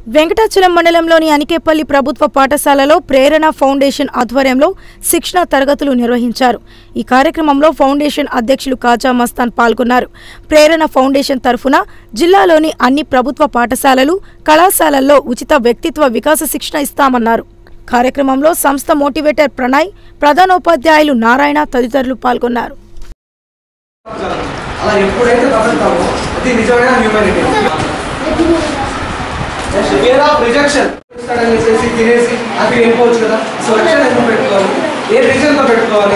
వెంకటాచలం మండలంలోని అనికేపల్లి ప్రభుత్వ పాఠశాలలో ప్రేరణ ఫౌండేషన్ ఆధ్వర్యంలో శిక్షణ తరగతులు నిర్వహించారు ఈ కార్యక్రమంలో ఫౌండేషన్ అధ్యక్షులు కాజా మస్తాన్ పాల్గొన్నారు ప్రేరణ ఫౌండేషన్ తరఫున జిల్లాలోని అన్ని ప్రభుత్వ పాఠశాలలు కళాశాలల్లో ఉచిత వ్యక్తిత్వ వికాస శిక్షణ ఇస్తామన్నారు కార్యక్రమంలో సంస్థ మోటివేటర్ ప్రణయ్ ప్రధానోపాధ్యాయులు నారాయణ తదితరులు పాల్గొన్నారు అలా ఎప్పుడైతే బతుకుతామో అది నిజమైన హ్యూమానిటీ ఫియర్ ఆఫ్ రిజెక్షన్ అని చెప్పేసి తినేసి అది వెళ్ళిపోవచ్చు కదా సో లక్ష్యం ఎందుకు పెట్టుకోవాలి ఏ రీజన్ తో పెట్టుకోవాలి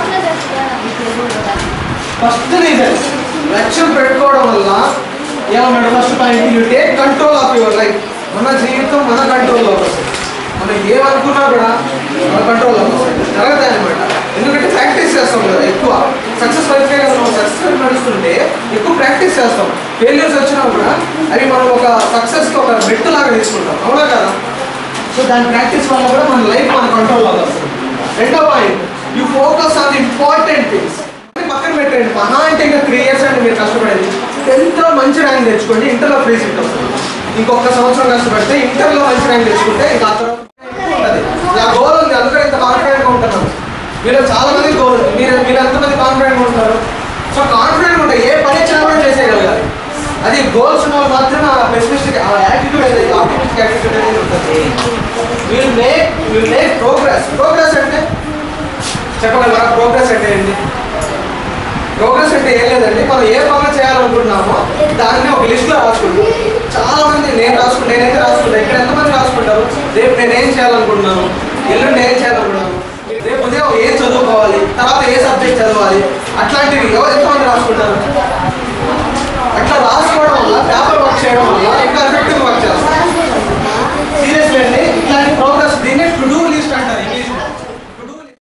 ఫస్ట్ రీజన్ లక్ష్యం పెట్టుకోవడం వల్ల ఏమన్నాడు first point you take control of your life మన జీవితం మన కంట్రోల్లో వస్తుంది మనం ఏమనుకున్నా కూడా మన కంట్రోల్లో వస్తుంది జరగదు అనమాట ఎందుకంటే ప్రాక్టీస్ చేస్తాం కదా ఎక్కువ సక్సెస్ వైఫే కదా మనం సక్సెస్ నడుస్తుంటే ఎక్కువ ప్రాక్టీస్ చేస్తాం ఫెయిల్యూర్స్ వచ్చినా కూడా అవి మనం ఒక సక్సెస్కి ఒక మెట్టు లాగా తీసుకుంటాం అవునా కదా సో దాని ప్రాక్టీస్ వల్ల కూడా మన లైఫ్ మన కంట్రోల్లో వస్తుంది రెండో point you focus on important things పక్కన పెట్టండి మహా అంటే ఇంకా త్రీ ఇయర్స్ అండి మీరు కష్టపడేది టెన్త్లో మంచి ర్యాంక్ తెచ్చుకోండి ఇంటర్లో ఫ్రీ సీట్ వస్తుంది ఇంకొక సంవత్సరం కష్టపడితే ఇంటర్లో మంచి ర్యాంక్ తెచ్చుకుంటే ఇంకా ఆ తర్వాత ఉంటుంది నా గోల్ ఉంది అందుకని ఇంత కాన్ఫిడెంట్గా ఉంటున్నాను మీరు చాలా మంది గోల్ ఉంది మీరు మీరు ఎంతమంది కాన్ఫిడెంట్గా ఉంటారు సో కాన్ఫిడెంట్ ఉంటే ఏ పని ఇచ్చినా కూడా చేసేయగలగాలి అది గోల్స్ ఉన్న వాళ్ళు మాత్రమే ఆ పెసిమిస్టిక్ ఆ యాటిట్యూడ్ అనేది ఆప్టిమిస్టిక్ యాటిట్యూడ్ అనేది ఉంటుంది will make will make progress progress అంటే చెప్పగలరా ప్రోగ్రెస్ అంటే ఏంటి ప్రోగ్రెస్ అంటే ఏం లేదండి మనం ఏ పనులు చేయాలనుకుంటున్నామో దాన్ని ఒక లిస్ట్ లో రాసుకుంటాం చాలా మంది నేను రాసుకుంటా నేనైతే రాసుకుంటా ఇక్కడ ఎంతమంది రాసుకుంటారు రేపు నేను ఏం చేయాలనుకుంటున్నాను ఎల్లుండి ఏం చేయాలనుకుంటున్నాను రేపు ఉదయం ఏం చదువుకోవాలి తర్వాత ఏ సబ్జెక్ట్ చదవాలి అట్లాంటివి ఎవరు ఎంతమంది రాసుకుంటారు అట్లా రాసుకోవడం వల్ల పేపర్ వర్క్ చేయడం వల్ల ఇంకా ఎఫెక్టివ్